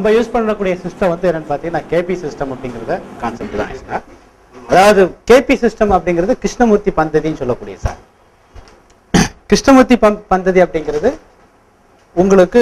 நம்ம யூஸ் பண்ணக்கூடிய சிஸ்டம் வந்து என்னன்னு பார்த்தீங்கன்னா கேபி சிஸ்டம் அப்படிங்கிறத கான்செப்ட் தான் சார் அதாவது கேபி சிஸ்டம் அப்படிங்கிறது கிருஷ்ணமூர்த்தி பந்ததின்னு சொல்லக்கூடிய சார் கிருஷ்ணமூர்த்தி பந் பந்ததி அப்படிங்கிறது உங்களுக்கு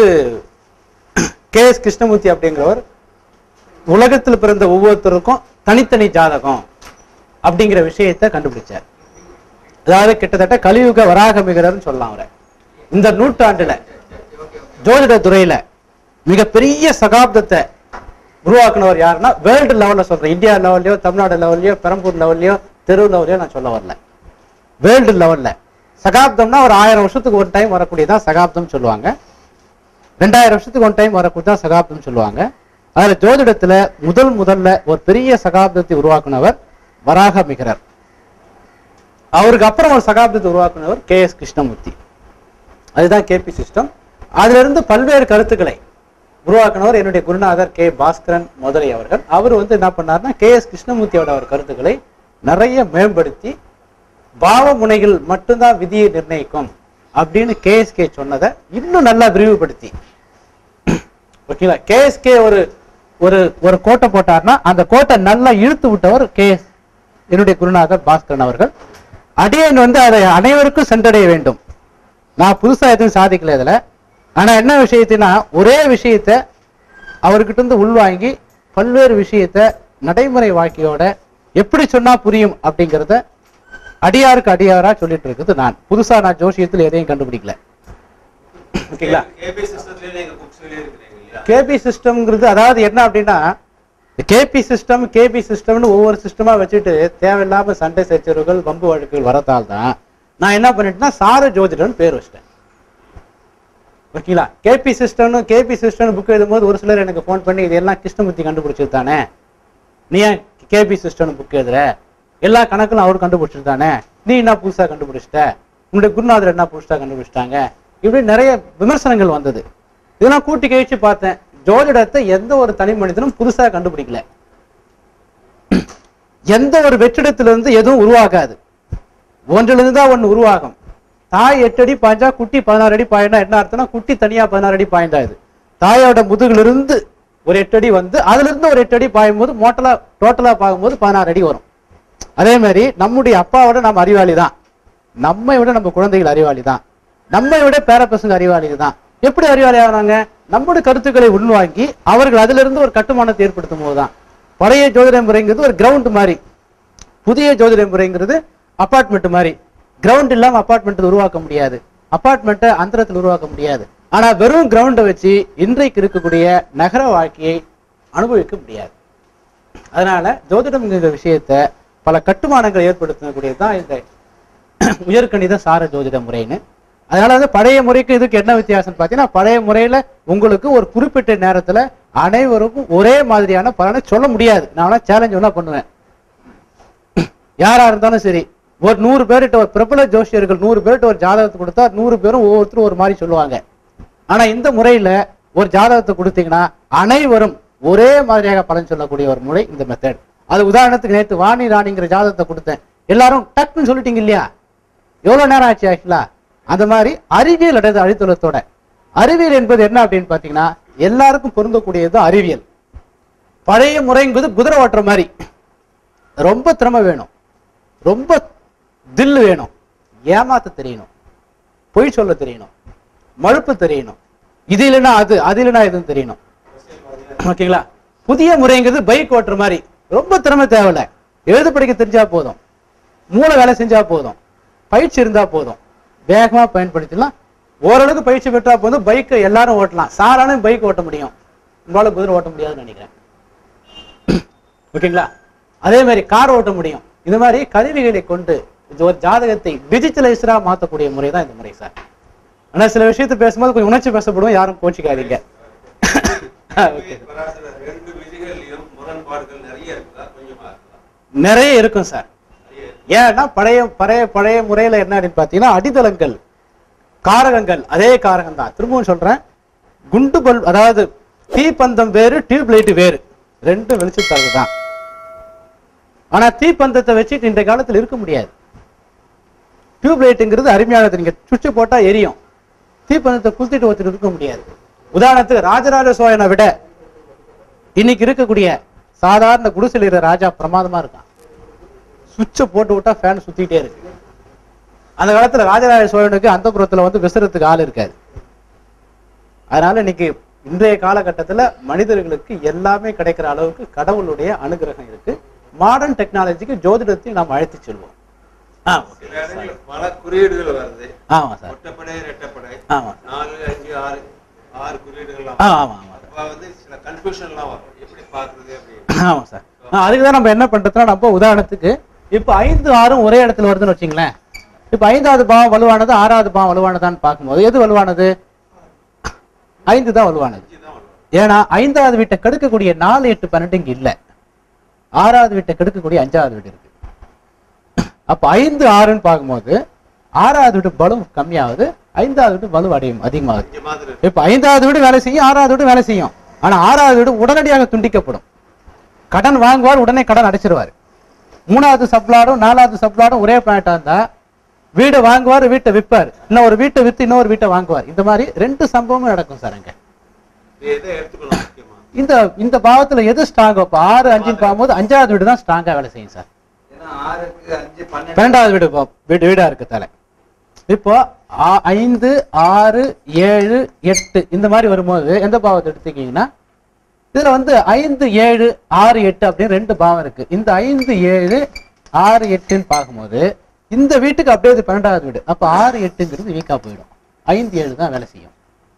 கே எஸ் கிருஷ்ணமூர்த்தி அப்படிங்கிறவர் உலகத்தில் பிறந்த ஒவ்வொருத்தருக்கும் தனித்தனி ஜாதகம் அப்படிங்கிற விஷயத்தை கண்டுபிடிச்சார் அதாவது கிட்டத்தட்ட கலியுக வராகமிகரர்னு சொல்லலாம் அவரை இந்த நூற்றாண்டுல ஜோதிட துறையில மிகப்பெரிய சகாப்தத்தை உருவாக்குனவர் யாருன்னா வேர்ல்டு லெவல்ல சொல்றேன் இந்தியா லெவல்லையோ தமிழ்நாடு லெவல்லையோ பெரம்பூர் லெவல்லையோ தெரு லெவல்லையோ நான் சொல்ல வரல வேர்ல்டு லெவல்ல சகாப்தம்னா ஒரு ஆயிரம் வருஷத்துக்கு ஒரு டைம் வரக்கூடியதான் சகாப்தம் சொல்லுவாங்க ரெண்டாயிரம் வருஷத்துக்கு ஒன் டைம் வரக்கூடியதான் சகாப்தம் சொல்லுவாங்க அதுல ஜோதிடத்துல முதல் முதல்ல ஒரு பெரிய சகாப்தத்தை உருவாக்குனவர் வராக மிகரர் அவருக்கு அப்புறம் ஒரு சகாப்தத்தை உருவாக்குனவர் கே எஸ் கிருஷ்ணமூர்த்தி அதுதான் கேபி சிஸ்டம் அதுல இருந்து பல்வேறு கருத்துக்களை உருவாக்குனவர் என்னுடைய குருநாதர் கே பாஸ்கரன் முதலி அவர்கள் அவர் வந்து என்ன பண்ணாருன்னா கே எஸ் கிருஷ்ணமூர்த்தியோட அவர் கருத்துக்களை நிறைய மேம்படுத்தி பாவ முனைகள் மட்டும்தான் விதியை நிர்ணயிக்கும் அப்படின்னு கேஎஸ்கே சொன்னதை இன்னும் நல்லா விரிவுபடுத்தி ஓகேங்களா கேஎஸ்கே ஒரு ஒரு ஒரு கோட்டை போட்டார்னா அந்த கோட்டை நல்லா இழுத்து விட்டவர் கேஎஸ் என்னுடைய குருநாதர் பாஸ்கரன் அவர்கள் அடியன் வந்து அதை அனைவருக்கும் சென்றடைய வேண்டும் நான் புதுசா எதுவும் சாதிக்கல இதுல ஆனா என்ன விஷயத்தினா ஒரே விஷயத்த அவர்கிட்ட இருந்து உள்வாங்கி பல்வேறு விஷயத்த நடைமுறை வாழ்க்கையோட எப்படி சொன்னா புரியும் அப்படிங்கிறத அடியாருக்கு அடியாரா சொல்லிட்டு இருக்குது நான் புதுசா நான் ஜோசியத்தில் எதையும் கண்டுபிடிக்கல ஓகேங்களா கேபி சிஸ்டத்துலயே எங்க புக்ஸ்லயே இருக்கிறீங்க இல்லையா கேபி சிஸ்டம்ங்கிறது அதாவது என்ன அப்படின்னா கேபி சிஸ்டம் கேபி சிஸ்டம்னு ஒவ்வொரு சிஸ்டமா வச்சுட்டு தேவையில்லாம சண்டை சச்சரவுகள் வம்பு வழக்குகள் வரத்தால் தான் நான் என்ன பண்ணிட்டேன்னா சார ஜோதிடம்னு பேர் வச்சிட்டேன் ஓகேங்களா கேபி சிஸ்டம்னு கேபி சிஸ்டம்னு புக் எழுதும்போது ஒரு சிலர் எனக்கு ஃபோன் பண்ணி இதெல்லாம் கிருஷ்ணமூர்த்தி கண்டுபிடிச்சது தானே நீ ஏன் கேபி சிஸ்டம்னு புக் எழுதுற எல்லா கணக்கும் அவர் கண்டுபிடிச்சது தானே நீ என்ன புதுசா கண்டுபிடிச்சிட்ட உன்னுடைய குருநாதர் என்ன புதுசா கண்டுபிடிச்சிட்டாங்க இப்படி நிறைய விமர்சனங்கள் வந்தது இதெல்லாம் கூட்டி கழிச்சு பார்த்தேன் ஜோதிடத்தை எந்த ஒரு தனி மனிதனும் புதுசா கண்டுபிடிக்கல எந்த ஒரு வெற்றிடத்திலிருந்து எதுவும் உருவாகாது ஒன்றிலிருந்து தான் ஒன்று உருவாகும் தாய் எட்டு அடி பாய்ஞ்சா குட்டி பதினாறு அடி பாயினா என்ன அர்த்தம்னா குட்டி தனியா பதினாறு அடி பாய்ந்தா இது தாயோட முதுகிலிருந்து ஒரு எட்டு அடி வந்து அதுல இருந்து ஒரு எட்டு அடி பாயும் போது மோட்டலா டோட்டலா பார்க்கும்போது பதினாறு அடி வரும் அதே மாதிரி நம்முடைய அப்பாவோட நம்ம அறிவாளி தான் நம்மை விட நம்ம குழந்தைகள் அறிவாளி தான் நம்மை விட பேர பசங்க அறிவாளி தான் எப்படி அறிவாளி ஆகுறாங்க நம்முடைய கருத்துக்களை உள்வாங்கி அவர்கள் அதிலிருந்து இருந்து ஒரு கட்டுமானத்தை ஏற்படுத்தும் போதுதான் பழைய ஜோதிட முறைங்கிறது ஒரு கிரவுண்ட் மாதிரி புதிய ஜோதிட முறைங்கிறது அபார்ட்மெண்ட் மாதிரி கிரவுண்ட் இல்லாம அபார்ட்மெண்ட் உருவாக்க முடியாது அபார்ட்மெண்ட்டை அந்தரத்தில் உருவாக்க முடியாது ஆனா வெறும் கிரவுண்டை வச்சு இன்றைக்கு இருக்கக்கூடிய நகர வாழ்க்கையை அனுபவிக்க முடியாது அதனால ஜோதிடம்ங்கிற விஷயத்த பல கட்டுமானங்களை ஏற்படுத்தக்கூடியது தான் இந்த உயர்கணித சார ஜோதிட முறைன்னு அதனால வந்து பழைய முறைக்கு இதுக்கு என்ன வித்தியாசம் பார்த்தீங்கன்னா பழைய முறையில உங்களுக்கு ஒரு குறிப்பிட்ட நேரத்துல அனைவருக்கும் ஒரே மாதிரியான பலனை சொல்ல முடியாது நான் சேலஞ்ச் வேணா பண்ணுவேன் யாரா இருந்தாலும் சரி ஒரு நூறு பேர்கிட்ட ஒரு பிரபல ஜோசியர்கள் நூறு பேர்கிட்ட ஒரு ஜாதகத்தை கொடுத்தா நூறு பேரும் ஒவ்வொருத்தரும் ஒரு மாதிரி சொல்லுவாங்க ஆனா இந்த முறையில ஒரு ஜாதகத்தை கொடுத்தீங்கன்னா அனைவரும் ஒரே மாதிரியாக பலன் சொல்லக்கூடிய ஒரு முறை இந்த மெத்தட் அது உதாரணத்துக்கு நேற்று வாணி ராணிங்கிற ஜாதகத்தை கொடுத்தேன் எல்லாரும் டக்குன்னு சொல்லிட்டீங்க இல்லையா எவ்வளவு நேரம் ஆச்சு ஆக்சுவலா அந்த மாதிரி அறிவியல் அடைந்த அழித்துலத்தோட அறிவியல் என்பது என்ன அப்படின்னு பாத்தீங்கன்னா எல்லாருக்கும் பொருந்தக்கூடியது அறிவியல் பழைய முறைங்கிறது குதிரை ஓட்டுற மாதிரி ரொம்ப திறமை வேணும் ரொம்ப தில்லு வேணும் ஏமாத்த தெரியணும் பொய் சொல்ல தெரியணும் மழுப்பு தெரியணும் இது இல்லைன்னா அது அது இல்லைன்னா இதுன்னு தெரியணும் ஓகேங்களா புதிய முறைங்கிறது பைக் ஓட்டுற மாதிரி ரொம்ப திறமை தேவையில்ல எழுத படிக்க தெரிஞ்சா போதும் மூளை வேலை செஞ்சா போதும் பயிற்சி இருந்தா போதும் வேகமா பயன்படுத்திடலாம் ஓரளவுக்கு பயிற்சி பெற்றா போதும் பைக்கை எல்லாரும் ஓட்டலாம் சாரானும் பைக் ஓட்ட முடியும் உங்களால குதிரை ஓட்ட முடியாதுன்னு நினைக்கிறேன் ஓகேங்களா அதே மாதிரி கார் ஓட்ட முடியும் இந்த மாதிரி கருவிகளை கொண்டு இது ஒரு ஜாதகத்தை டிஜிட்டலைஸ்டரா மாத்தக்கூடிய முறை தான் இந்த முறை சார் ஆனா சில விஷயத்தை பேசும்போது கொஞ்சம் உணர்ச்சி பேசப்படுவோம் யாரும் கோச்சிக்காதீங்க Okay. பராசர ரெண்டு விதிகள்லயும் முரண்பாடுகள் நிறைய இருக்குதா கொஞ்சமா இருக்குதா நிறைய இருக்கும் சார் நிறைய இருக்கு. ஏன்னா பழைய பழைய பழைய முறையில என்ன அப்படின்னு பார்த்தீங்கன்னா அடித்தளங்கள் காரகங்கள் அதே காரகம் தான் திரும்பவும் சொல்றேன் குண்டு பல் அதாவது தீப்பந்தம் வேறு டியூப் லைட் வேறு ரெண்டும் வெளிச்சத்தரது தான் ஆனா தீப்பந்தத்தை வச்சுட்டு இந்த காலத்துல இருக்க முடியாது டியூப் லைட்டுங்கிறது அருமையானது நீங்க சுவிட்ச் போட்டா எரியும் தீப்பந்தத்தை குத்திட்டு ஒருத்தர் இருக்க முடியாது உதாரணத்துக்கு ராஜராஜ சோழனை விட இன்னைக்கு இருக்கக்கூடிய சாதாரண குடிசையில் இருக்கிற ராஜா பிரமாதமா இருக்கான் சுவிட்சை போட்டு விட்டா ஃபேன் சுத்திட்டே இருக்கு அந்த காலத்துல ராஜராஜ சோழனுக்கு அந்த புறத்துல வந்து விசிறத்துக்கு ஆள் இருக்காது அதனால இன்னைக்கு இன்றைய காலகட்டத்துல மனிதர்களுக்கு எல்லாமே கிடைக்கிற அளவுக்கு கடவுளுடைய அனுகிரகம் இருக்கு மாடர்ன் டெக்னாலஜிக்கு ஜோதிடத்தையும் நாம் அழைத்து செல்வோம் ஆ ஓகே சில இடங்கள்ல பல குறியீடுகள் வருது ஆமா சார் ஒட்டப்படை ரெட்டப்படை ஆமா நாலு அஞ்சு ஆறு ஆறு குறியீடுகள்லாம் ஆ வரும். ஆமா ஆமா சார் அப்ப வந்து சில கன்ஃபியூஷன்லாம் வரும் எப்படி பாக்குறது அப்படின்னு ஆமா சார் அதுக்கு தான் நம்ம என்ன பண்றதுன்னா நம்ம உதாரணத்துக்கு இப்போ ஐந்து ஆறும் ஒரே இடத்துல வருதுன்னு வச்சுங்களேன் இப்போ ஐந்தாவது பாவம் வலுவானது ஆறாவது பாவம் வலுவானதான்னு பார்க்கும்போது எது வலுவானது ஐந்து தான் வலுவானது இதுதான் வரும். ஏன்னா ஐந்தாவது வீட்டை கெடுக்கக்கூடிய நாலு எட்டு பன்னெண்டு இங்க இல்ல ஆறாவது வீட்டை கெடுக்கக்கூடிய அஞ்சாவது வீடு இருக்கு அப்ப ஐந்து ஆறுன்னு பார்க்கும்போது ஆறாவது வீடு பலம் கம்மியாகுது ஐந்தாவது வீடு வலு அடையும் அதிகமாகுது இங்க மாதிரி இருக்கு. இப்ப ஐந்தாவது வீடு வேலை செய்யும் ஆறாவது வீடு வேலை செய்யும் ஆனா ஆறாவது வீடு உடனடியாக துண்டிக்கப்படும் கடன் வாங்குவார் உடனே கடன் அடைச்சிருவார் மூணாவது சப்ளாடும் நாலாவது சப்ளாடும் ஒரே பாயிண்டா இருந்தா வீடை வாங்குவார் வீட்டை விற்பார் இன்னும் ஒரு வீட்டை வித்து இன்னொரு வீட்டை வாங்குவார் இந்த மாதிரி ரெண்டு சம்பவமும் நடக்கும் சார் அங்க இது எதை எடுத்துக்கணும் முக்கியமா இந்த இந்த பாவத்துல எது ஸ்ட்ராங்கோ இப்போ ஆறு அஞ்சுன்னு பார்க்கும்போது அஞ்சாவது வீடு தான் ஸ்ட்ராங்கா வேலை செய்யும் சார் ஏன்னா ஆறுக்கு அஞ்சு பன்னெண்டு பன்னெண்டாவது வீடு பா- வீடு வீடா இருக்கு தலை இப்போ ஆ- ஐந்து ஆறு ஏழு எட்டு இந்த மாதிரி வரும்போது எந்த பாவத்தை எடுத்துக்கிங்கன்னா இதுல வந்து ஐந்து ஏழு ஆறு எட்டு அப்படின்னு ரெண்டு பாவம் இருக்கு இந்த ஐந்து ஏழு ஆறு எட்டுன்னு பார்க்கும்போது இந்த வீட்டுக்கு அப்படியே இது பன்னெண்டாவது வீடு அப்ப ஆறு எட்டுங்கிறது வீக்கா போயிடும் ஐந்து ஏழு தான் வேலை செய்யும்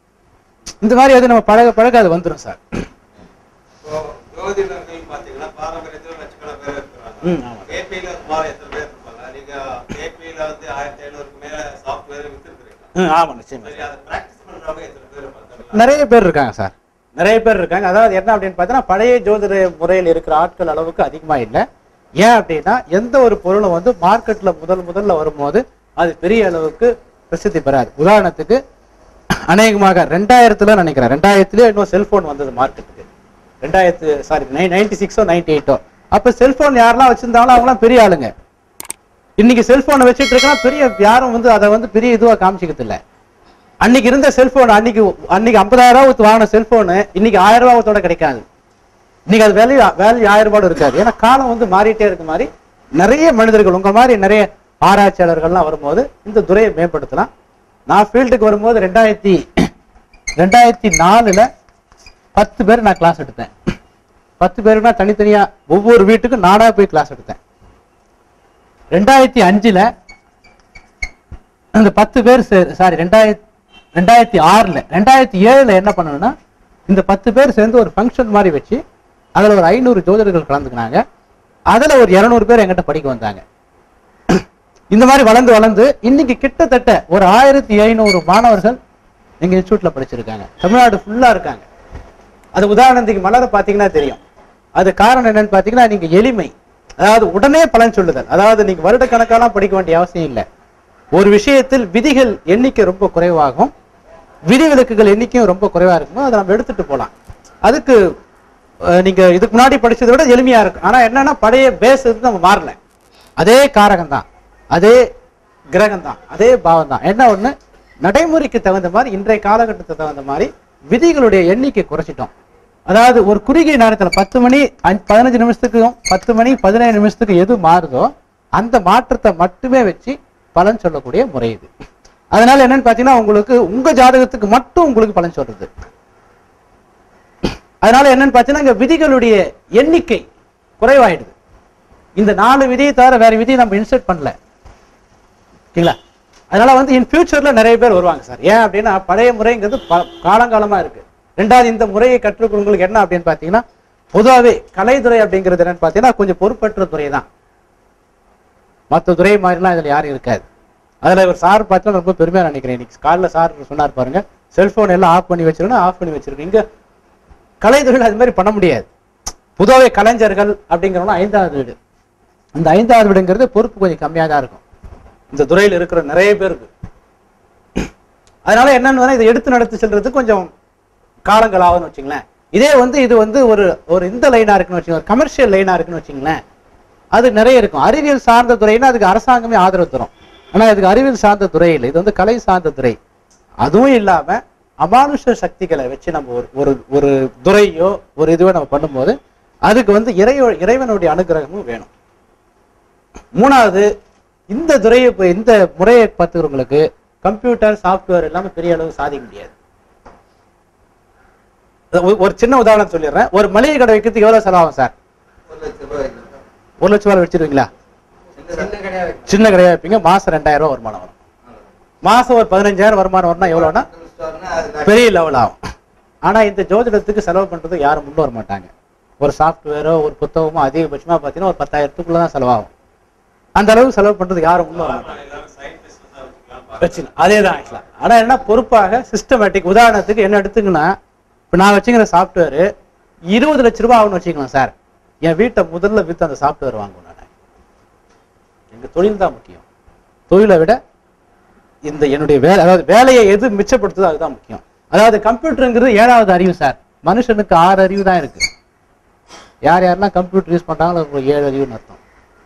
இந்த மாதிரி அது நம்ம பழக பழக அது வந்துடும் சார் இப்போ ஜோதிடர்கள் பாத்தீங்கன்னா பாரம்பரியத்துல லட்சக்கணக்கான பேர் இருக்கிறாங்க ம், ஆமா. கேபியில சுமார் எத்தனை பேர் இருப்பாங்க நீங்க கேபியில வந்து ஆயிரத்தி ஐநூறுக்கு மேல சாஃப்ட்வேர் வித்துருக்கீங்க ம், ஆமா நிச்சயமா சரி அதை பிராக்டிஸ் பண்றவங்க எத்தனை பேர் இருப்பாங்க நிறைய பேர் இருக்காங்க சார் நிறைய பேர் இருக்காங்க அதாவது என்ன அப்படின்னு பார்த்தீங்கன்னா பழைய ஜோதிட முறையில் இருக்கிற ஆட்கள் அளவுக்கு அதிகமா இல்லை ஏன் அப்படின்னா எந்த ஒரு பொருளும் வந்து மார்க்கெட்ல முதல் முதல்ல வரும்போது அது பெரிய அளவுக்கு பிரசித்தி பெறாது உதாரணத்துக்கு அநேகமாக ரெண்டாயிரத்துல நினைக்கிறேன் ரெண்டாயிரத்துலயே இன்னும் செல்போன் வந்தது மார்க்கெட்டுக்கு ரெண்டாயிரத்து சாரி நைன்டி சிக்ஸோ நைன்டி எயிட்டோ அப்ப செல்போன் யாரெல்லாம் வச்சிருந்தாங்களோ அவங்களாம் பெரிய ஆளுங்க இன்னைக்கு செல்போனை வச்சுட்டு இருக்கலாம் பெரிய யாரும் வந்து அதை வந்து பெரிய இதுவா காமிச்சிக்கிறது இல்ல அன்னைக்கு இருந்த செல்போன் அன்னைக்கு அன்னைக்கு ஐம்பதாயிரம் ரூபாய் கொடுத்து வாங்கின செல்போனு இன்னைக்கு ஆயிரம் ரூபாயத்தோட கிடைக்காது இன்னைக்கு அது வேல்யூ வேல்யூ ஆயிரம் ரூபாய் இருக்காது ஏன்னா காலம் வந்து மாறிட்டே இருக்க மாதிரி நிறைய மனிதர்கள் உங்க மாதிரி நிறைய ஆராய்ச்சியாளர்கள்லாம் வரும்போது இந்த துறையை மேம்படுத்தலாம் நான் ஃபீல்டுக்கு வரும்போது ரெண்டாயிரத்தி ரெண்டாயிரத்தி நாலுல பத்து பேர் நான் கிளாஸ் எடுத்தேன் பத்து பேருக்குனா தனித்தனியா ஒவ்வொரு வீட்டுக்கும் நானா போய் கிளாஸ் எடுத்தேன் ரெண்டாயிரத்தி அஞ்சுல அந்த பத்து பேர் சாரி ரெண்டாயிரத்தி ரெண்டாயிரத்தி ஆறுல ரெண்டாயிரத்தி ஏழுல என்ன பண்ணணும்னா இந்த பத்து பேர் சேர்ந்து ஒரு ஃபங்க்ஷன் மாதிரி வச்சு அதுல ஒரு ஐநூறு ஜோதிடர்கள் கலந்துக்கினாங்க அதுல ஒரு இருநூறு பேர் என்கிட்ட படிக்க வந்தாங்க இந்த மாதிரி வளர்ந்து வளர்ந்து இன்னைக்கு கிட்டத்தட்ட ஒரு ஆயிரத்தி ஐநூறு மாணவர்கள் எங்க இன்ஸ்டியூட்ல படிச்சிருக்காங்க தமிழ்நாடு ஃபுல்லா இருக்காங்க அது உதாரணத்துக்கு மலரை பார்த்தீங்கன்னா தெரியும் அது காரணம் என்னன்னு பார்த்தீங்கன்னா நீங்க எளிமை அதாவது உடனே பலன் சொல்லுதல் அதாவது நீங்க வருடக்கணக்காலாம் படிக்க வேண்டிய அவசியம் இல்லை ஒரு விஷயத்தில் விதிகள் எண்ணிக்கை ரொம்ப குறைவாகும் விதிவிலக்குகள் எண்ணிக்கையும் ரொம்ப குறைவா இருக்குமோ அதை நம்ம எடுத்துட்டு போகலாம் அதுக்கு அஹ், நீங்க இதுக்கு முன்னாடி படிச்சதை விட எளிமையா இருக்கும் ஆனா என்னன்னா பழைய பேஸ் வந்து நம்ம மாறல அதே காரகம் தான் அதே கிரகம் தான் அதே பாவம் தான் என்ன ஒண்ணு நடைமுறைக்கு தகுந்த மாதிரி இன்றைய காலகட்டத்துக்கு தகுந்த மாதிரி விதிகளுடைய எண்ணிக்கை குறைச்சிட்டோம் அதாவது ஒரு குறுகிய நேரத்துல பத்து மணி அஞ்சு- பதினஞ்சு நிமிஷத்துக்கும் பத்து மணி பதினேழு நிமிஷத்துக்கு எது மாறுதோ அந்த மாற்றத்தை மட்டுமே வச்சு பலன் சொல்லக்கூடிய முறை இது அதனால என்னன்னு பாத்தீங்கன்னா உங்களுக்கு உங்க ஜாதகத்துக்கு மட்டும் உங்களுக்கு பலன் சொல்றது அதனால என்னன்னு பாத்தீங்கன்னா இங்க விதிகளுடைய எண்ணிக்கை குறைவாயிடுது இந்த நாலு விதியை தவிர வேற விதியை நம்ம இன்சர்ட் பண்ணல ஓகேங்களா அதனால வந்து இன் ஃபியூச்சர்ல நிறைய பேர் வருவாங்க சார் ஏன் அப்படின்னா பழைய முறைங்கிறது ப- காலங்காலமா இருக்கு ரெண்டாவது இந்த முறையை கற்றுக்கொள்வங்களுக்கு என்ன அப்படின்னு பாத்தீங்கன்னா பொதுவாகவே கலைத்துறை அப்படிங்கிறது என்னன்னு பாத்தீங்கன்னா கொஞ்சம் பொறுப்பற்ற துறை தான் மற்ற துறை மாதிரிலாம் இதுல யாரும் இருக்காது அதுல ஒரு சார் பார்த்தா ரொம்ப பெருமையா நினைக்கிறேன் இன்னைக்கு காலைல சார் சொன்னார் பாருங்க செல்போன் எல்லாம் ஆஃப் பண்ணி வச்சிருக்கணும் ஆஃப் பண்ணி வச்சிருக்கணும் இங்க கலைத்துறையில் அது மாதிரி பண்ண முடியாது பொதுவாகவே கலைஞர்கள் அப்படிங்கிறவங்க ஐந்தாவது வீடு இந்த ஐந்தாவது வீடுங்கிறது பொறுப்பு கொஞ்சம் கம்மியாக தான் இருக்கும் இந்த துறையில் இருக்கிற நிறைய பேருக்கு அதனால என்னன்னு இதை எடுத்து நடத்தி செல்றதுக்கு கொஞ்சம் காலங்கள் ஆகும்னு வச்சுங்களேன் இதே வந்து இது வந்து ஒரு ஒரு இந்த லைனா இருக்குன்னு வச்சுக்கோங்க கமர்ஷியல் லைனா இருக்குன்னு வச்சுங்களேன் அது நிறைய இருக்கும் அறிவியல் சார்ந்த துறைன்னா அதுக்கு அரசாங்கமே ஆதரவு தரும் ஆனா இதுக்கு அறிவியல் சார்ந்த துறை இல்லை இது வந்து கலை சார்ந்த துறை அதுவும் இல்லாம அமானுஷ சக்திகளை வச்சு நம்ம ஒரு ஒரு ஒரு துறையோ ஒரு இதுவோ நம்ம பண்ணும்போது அதுக்கு வந்து இறையோ இறைவனுடைய அனுகிரகமும் வேணும் மூணாவது இந்த துறையை இப்போ இந்த முறையை பார்த்துக்கிறவங்களுக்கு கம்ப்யூட்டர் சாஃப்ட்வேர் எல்லாமே பெரிய அளவு சாதிக்க முடியாது ஒரு- ஒரு சின்ன உதாரணம் சொல்லிடுறேன் ஒரு மளிகை கடை வைக்கிறதுக்கு எவ்வளவு செலவாகும் சார் ஒரு லட்சம் ரூபாய் வைக்கணும். ஒரு லட்ச ரூபாய் வச்சிருவீங்களா சின்ன கடையா வைக்கணும். சின்ன கடையா வைப்பீங்க மாசம் ரெண்டாயிரம் ரூபாய் வருமானம் வரும் மாசம் ஒரு பதினஞ்சாயிரம் வருமானம் வரணும்னா எவ்வளோன்னா Hotel storeனா அது பெரிய லெவல் ஆகும் ஆனா இந்த ஜோதிடத்துக்கு செலவு பண்றது யாரும் முன் வர மாட்டாங்க ஒரு சாஃப்ட்வேரோ ஒரு புத்தகமோ அதிகபட்சமா பார்த்தீங்கன்னா ஒரு பத்தாயிரத்துக்குள்ள தான் செலவாகும் அந்த அளவுக்கு செலவு பண்றது யாரும் முன் வர மாட்டாங்க எல்லாரும் scientist தான் வச்சுக்கலாம் பாருங்க. பிரச்சனை அதே தான் ஆக்சுவலா ஆனா என்ன பொறுப்பாக சிஸ்டமேட்டிக் உதாரணத்துக்கு என்ன எடுத்துங்கன்னா இப்ப நான் வச்சுக்கிற சாஃப்ட்வேர் இருபது லட்ச ரூபாய் ஆகும்னு வச்சுக்கலாம் சார் என் வீட்டை முதல்ல வித்து அந்த சாஃப்ட்வேர் வாங்குவேன் நான் எங்க தொழில் தான் முக்கியம் தொழிலை விட இந்த என்னுடைய வேலை அதாவது வேலையை எது மிச்சப்படுத்துதோ அதுதான் முக்கியம் அதாவது கம்ப்யூட்டருங்கிறது ஏழாவது அறிவு சார் மனுஷனுக்கு ஆறு அறிவு தான் இருக்கு யார் யாரெல்லாம் கம்ப்யூட்டர் யூஸ் பண்றாங்களோ அவங்களுக்கு ஏழு அறிவுன்னு அர்த்தம்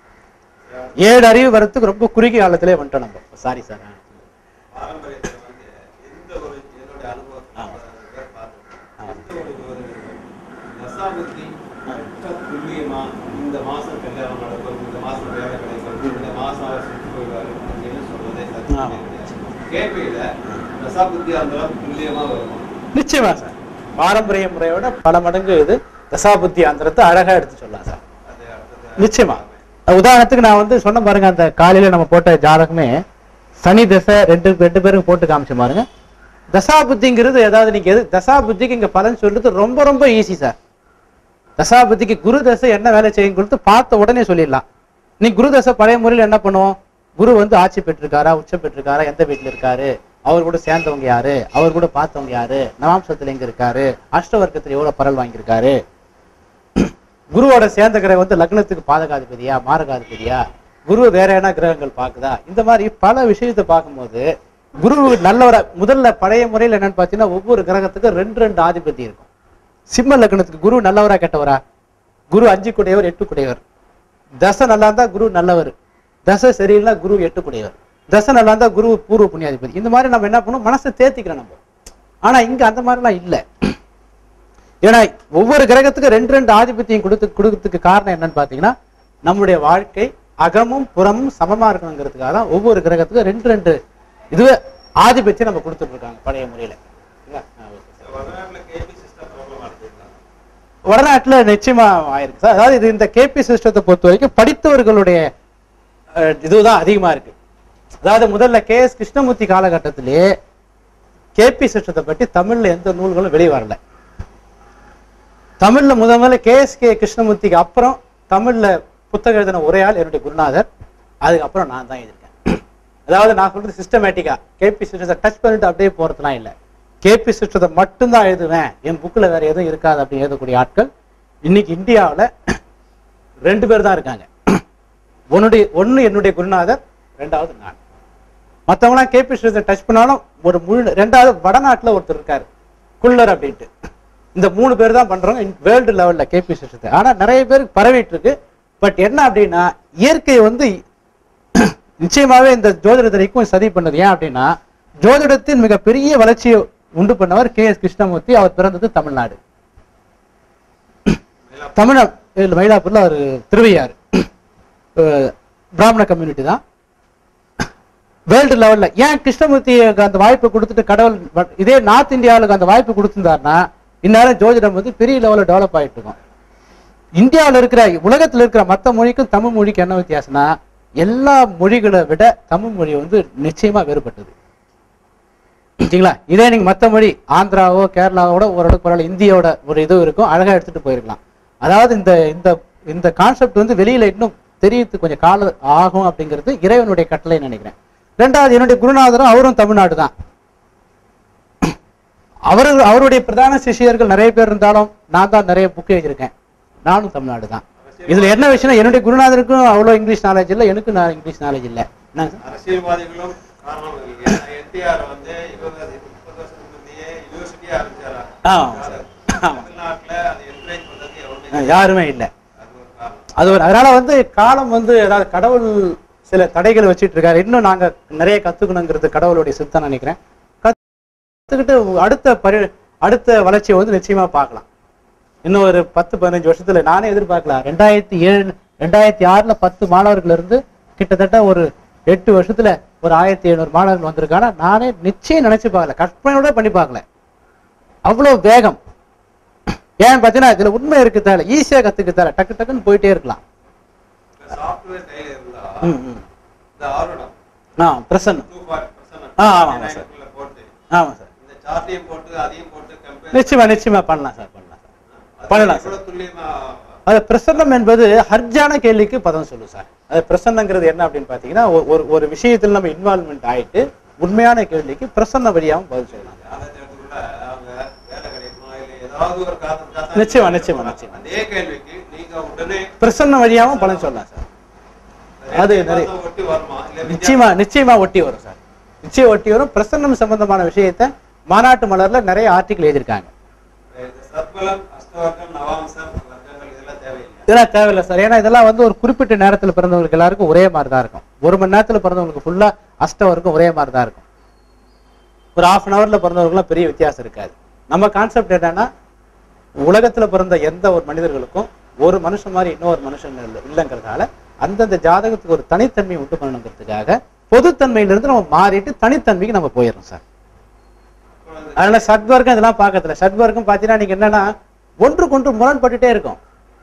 ஏழு அறிவு வரத்துக்கு ரொம்ப குறுகிய காலத்திலே வந்துட்டோம் நம்ம சாரி சார் பாரம்பரியத்துல வந்து எந்த ஒரு என்னுடைய அனுபவத்துல ஆமா. பல பேர் பார்த்திருக்கேன். எந்த ஒரு ஒரு தசாபுத்தி கரெக்டா துல்லியமா இந்த மாசம் கல்யாணம் நடக்கும் இந்த மாசம் வேலை கிடைக்கும் இந்த மாசம் அவர் சுற்றி போயிடுவாரு அப்படின்னு சொல்றதே ஆமா. சத்தியமே கிடையாது கேபியில தசாபுத்தி அந்த அளவுக்கு துல்லியமா வரும் நிச்சயமா சார் பாரம்பரிய முறையோட பல மடங்கு இது தசாபுத்தி ஆந்திரத்தை அழகா எடுத்து சொல்லலாம் சார் அது அடுத்தது நிச்சயமா உதாரணத்துக்கு நான் வந்து சொன்ன பாருங்க அந்த காலையில நம்ம போட்ட ஜாதகமே சனி தசை ரெண்டு ரெண்டு பேரும் போட்டு காமிச்ச பாருங்க தசாபுத்திங்கிறது ஏதாவது நீங்க எது தசாபுத்திக்கு இங்க பலன் சொல்றது ரொம்ப ரொம்ப ஈஸி சார் தசாபுத்திக்கு குரு தசை என்ன வேலை செய்யும் கொடுத்து பார்த்த உடனே சொல்லிடலாம் நீ குரு தசை பழைய முறையில் என்ன பண்ணுவோம் குரு வந்து ஆட்சி பெற்றிருக்காரா உச்சம் பெற்றிருக்காரா எந்த வீட்டுல இருக்காரு அவர் கூட சேர்ந்தவங்க யாரு அவர் கூட பார்த்தவங்க யாரு நவாம்சத்துல எங்க இருக்காரு அஷ்டவர்க்கத்துல எவ்வளவு பரல் வாங்கியிருக்காரு குருவோட சேர்ந்த கிரகம் வந்து லக்னத்துக்கு பாதகாதிபதியா மாரகாதிபதியா குரு வேற என்ன கிரகங்கள் பார்க்குதா இந்த மாதிரி பல விஷயத்தை பார்க்கும்போது குரு நல்லவரா முதல்ல பழைய முறையில் என்னன்னு பார்த்தீங்கன்னா ஒவ்வொரு கிரகத்துக்கும் ரெண்டு ரெண்டு ஆதிபதி இருக்கும் சிம்ம லக்னத்துக்கு குரு நல்லவரா கெட்டவரா குரு அஞ்சு குடையவர் எட்டு குடையவர் தசை நல்லா இருந்தா குரு நல்லவர் தசை சரியில்லை குரு எட்டு குடையவர் தசை நல்லா இருந்தா குரு பூர்வ புண்ணியாதிபதி இந்த மாதிரி நம்ம என்ன பண்ணுவோம் மனசை தேத்திக்கிறோம் நம்ம ஆனா இங்க அந்த மாதிரிலாம் இல்லை ஏன்னா ஒவ்வொரு கிரகத்துக்கு ரெண்டு ரெண்டு ஆதிபத்தியம் கொடுத்து கொடுக்கறதுக்கு காரணம் என்னன்னு பாத்தீங்கன்னா நம்முடைய வாழ்க்கை அகமும் புறமும் சமமா இருக்கணுங்கிறதுக்காக தான் ஒவ்வொரு கிரகத்துக்கும் ரெண்டு ரெண்டு இதுவே ஆதிபத்தியம் நம்ம கொடுத்துட்டு இருக்காங்க பழைய முறையில சரிங்களா? ஆ, okay sir. வடநாட்டுல கேபி சிஸ்டம் ப்ராப்ளம் இருக்குங்களா வடநாட்டுல நிச்சயமா ஆயிருக்கு சார் அதாவது இது இந்த கேபி சிஸ்டத்தை பொறுத்த வரைக்கும் படித்தவர்களுடைய அஹ், இதுதான் அதிகமா இருக்கு அதாவது முதல்ல கே எஸ் கிருஷ்ணமூர்த்தி காலகட்டத்திலே கேபி சிஸ்டத்தை பற்றி தமிழ்ல எந்த நூல்களும் வெளியே வரல தமிழ்ல முதல் முதல்ல கே எஸ் கே கிருஷ்ணமூர்த்திக்கு அப்புறம் தமிழ்ல புத்தகம் எழுதின உரையால் என்னுடைய குருநாதர் அதுக்கப்புறம் நான் தான் எழுதியிருக்கேன் அதாவது நான் சொல்றது சிஸ்டமேட்டிக்கா கேபி சிஸ்டத்தை டச் பண்ணிட்டு அப்படியே போறதுலாம் இல்லை கேபி சிஸ்டத்தை மட்டும்தான் எழுதுவேன் என் புக்கில் வேற எதுவும் இருக்காது அப்படின்னு எழுதக்கூடிய ஆட்கள் இன்னைக்கு இந்தியாவுல ரெண்டு பேர் தான் இருக்காங்க உன்னுடைய ஒண்ணு என்னுடைய குருநாதர் ரெண்டாவது நான் மற்றவங்களாம் கேபி சிஸ்டத்தை டச் பண்ணாலும் ஒரு முழு ரெண்டாவது வடநாட்டுல ஒருத்தர் இருக்காரு குள்ளர் அப்படின்ட்டு இந்த மூணு பேர் தான் பண்றோம் வேர்ல்டு லெவல்ல கேபி சிஸ்டத்தை ஆனா நிறைய பேருக்கு பரவிட்டு இருக்கு பட் என்ன அப்படின்னா இயற்கை வந்து நிச்சயமாவே இந்த ஜோதிடத்திற்கும் சதி பண்ணது ஏன் அப்படின்னா ஜோதிடத்தின் மிகப்பெரிய வளர்ச்சியை உண்டு பண்ணவர் கே எஸ் கிருஷ்ணமூர்த்தி அவர் பிறந்தது தமிழ்நாடு தமிழ இல்ல, மயிலாப்பூர்ல அவர் திருவையாறு அஹ், பிராமண கம்யூனிட்டி தான் வேர்ல்டு லெவல்ல ஏன் கிருஷ்ணமூர்த்திக்கு அந்த வாய்ப்பு கொடுத்துட்டு கடவுள் வ- இதே நார்த் இந்தியாவுக்கு அந்த வாய்ப்பு கொடுத்திருந்தாருன்னா இந்நேரம் ஜோதிடம் வந்து பெரிய லெவல்ல டெவலப் ஆயிட்டு இருக்கும் இந்தியாவில் இருக்கிற உலகத்தில் இருக்கிற மற்ற மொழிக்கும் தமிழ் மொழிக்கு என்ன வித்தியாசம்னா எல்லா மொழிகளை விட தமிழ் மொழி வந்து நிச்சயமா வேறுபட்டது சரிங்களா இதே நீங்க மற்ற மொழி ஆந்திராவோ கேரளாவோட ஓரளவுக்கு பரவாயில்ல இந்தியோட ஒரு இது இருக்கும் அழகா எடுத்துட்டு போயிருக்கலாம் அதாவது இந்த இந்த இந்த கான்செப்ட் வந்து வெளியில இன்னும் தெரியறதுக்கு கொஞ்சம் காலம் ஆகும் அப்படிங்கிறது இறைவனுடைய கட்டளை நினைக்கிறேன் ரெண்டாவது என்னுடைய குருநாதரும் அவரும் தமிழ்நாடு தான் அவரு அவருடைய பிரதான சிஷியர்கள் நிறைய பேர் இருந்தாலும் நான் தான் நிறைய புக் எழுதியிருக்கேன் நானும் தமிழ்நாடு தான் இதுல என்ன விஷயம் என்னுடைய குருநாதருக்கும் அவ்வளவு இங்கிலீஷ் நாலேஜ் இல்லை எனக்கு நான் இங்கிலீஷ் நாலேஜ் இல்லை என்ன சார்? அரசியல்வாதிகளும் காரணம் இருக்கு என்டிஆர் வந்து இருபது முப்பது வருஷத்துக்கு முந்தையே யூனிவர்சிட்டி ஆரம்பிச்சாரா ஆ, சார். ஆமா. தமிழ்நாட்டுல அதை என்கரேஜ் பண்றதுக்கு ஆ, எவ்வளவு யாருமே இல்லை அது ஒரு காரணம் அது ஒரு அதனால வந்து காலம் வந்து அதாவது கடவுள் சில தடைகளை வச்சிட்டு இருக்காரு இன்னும் நாங்க நிறைய கத்துக்கணுங்கிறது கடவுளுடைய சித்தம் நினைக்கிறேன் கத்துக்கிட்டு அடுத்த பரி அடுத்த வளர்ச்சியை வந்து நிச்சயமா பார்க்கலாம் இன்னும் ஒரு பத்து பதினஞ்சு வருஷத்துல நானே எதிர்பார்க்கலாம் ரெண்டாயிரத்தி ஏழு ரெண்டாயிரத்தி ஆறுல பத்து மாணவர்கள் இருந்து கிட்டத்தட்ட ஒரு எட்டு வருஷத்துல ஒரு ஆயிரத்தி எழுநூறு மாணவர்கள் வந்திருக்காங்க நானே நிச்சயம் நினைச்சு பார்க்கல கற்பனையோட பண்ணி பார்க்கல அவ்வளவு வேகம் ஏன் பார்த்தீங்கன்னா இதுல உண்மை இருக்கு தேவை ஈஸியா கத்துக்க தேவை டக்கு டக்குன்னு போயிட்டே இருக்கலாம் சாஃப்ட்வேர் கையில இருந்தா ம், ம். இந்த ஆர்வடம் ஆ பிரசன்னம் டூ ஃபார் பர்சன்ட் ஆ, ஆமா, ஆமா, சார். போட்டு ஆமா சார் இந்த சார்ட்டையும் போட்டு அதையும் போட்டு கம்பேர் நிச்சயமா நிச்சயமா பண்ணலாம் சார் பண்ணலாம் சார் பண்ணலாம் சார். எவ்வளவு துல்லியமா அது பிரசன்னம் என்பது ஹர்ஜான கேள்விக்கு பதம் சொல்லு சார் அது பிரசன்னங்கிறது என்ன அப்படின்னு பார்த்தீங்கன்னா ஒ- ஒரு ஒரு விஷயத்தில் நம்ம இன்வால்மெண்ட் ஆயிட்டு உண்மையான கேள்விக்கு பிரசன்ன வழியாகவும் பதில் சொல்லலாம் ஜாதகத்தை எடுத்துக்கூட அவங்க வேலை கிடைக்குமா இல்ல ஏதாவது ஒரு காரணம் காரணம் நிச்சயமா, நிச்சயமா, நிச்சயமா. அதே கேள்விக்கு நீங்க உடனே பிரசன்ன வழியாகவும் பலன் சொல்லலாம் சார் அது ரெண்டு நிறைய- மாசம் ஒட்டி வருமா இல்ல வித்தியாசம் நிச்சயமா நிச்சயமா ஒட்டி வரும் சார் நிச்சயம் ஒட்டி வரும் பிரசன்னம் சம்பந்தமான விஷயத்த மாநாட்டு மலர்ல நிறைய ஆர்டிக்கல் எழுதியிருக்காங்க இந்த சத்பலம் அஷ்டவர்க்கம் நவாம்சம் வர்க்கங்கள் இதெல்லாம் தேவையில்லை இதெல்லாம் தேவையில்லை சார் ஏன்னா இதெல்லாம் வந்து ஒரு குறிப்பிட்ட நேரத்துல பிறந்தவங்களுக்கு எல்லாருக்கும் ஒரே மாதிரி தான் இருக்கும் ஒரு மணி நேரத்துல பிறந்தவங்களுக்கு ஃபுல்லா அஷ்டம் வரைக்கும் ஒரே மாதிரி தான் இருக்கும் ஒரு ஹாஃப் அன் ஹவர்ல பிறந்தவங்களுக்குலாம் பெரிய வித்தியாசம் இருக்காது நம்ம கான்செப்ட் என்னன்னா உலகத்துல பிறந்த எந்த ஒரு மனிதர்களுக்கும் ஒரு மனுஷன் மாதிரி இன்னொரு மனுஷன் இல்லை இல்லைங்கிறதால அந்தந்த ஜாதகத்துக்கு ஒரு தனித்தன்மை உண்டு பண்ணணுங்கிறதுக்காக பொதுத்தன்மையிலிருந்து நம்ம மாறிட்டு தனித்தன்மைக்கு நம்ம போயிடுறோம் சார் அதனால சட்வர்க்கம் இதெல்லாம் பார்க்கறதில்ல சட்வர்க்கம் பார்த்தீங்கன்னா நீங்க என்னன்னா ஒன்றுக்கொன்று முரண்பட்டுட்டே இருக்கும்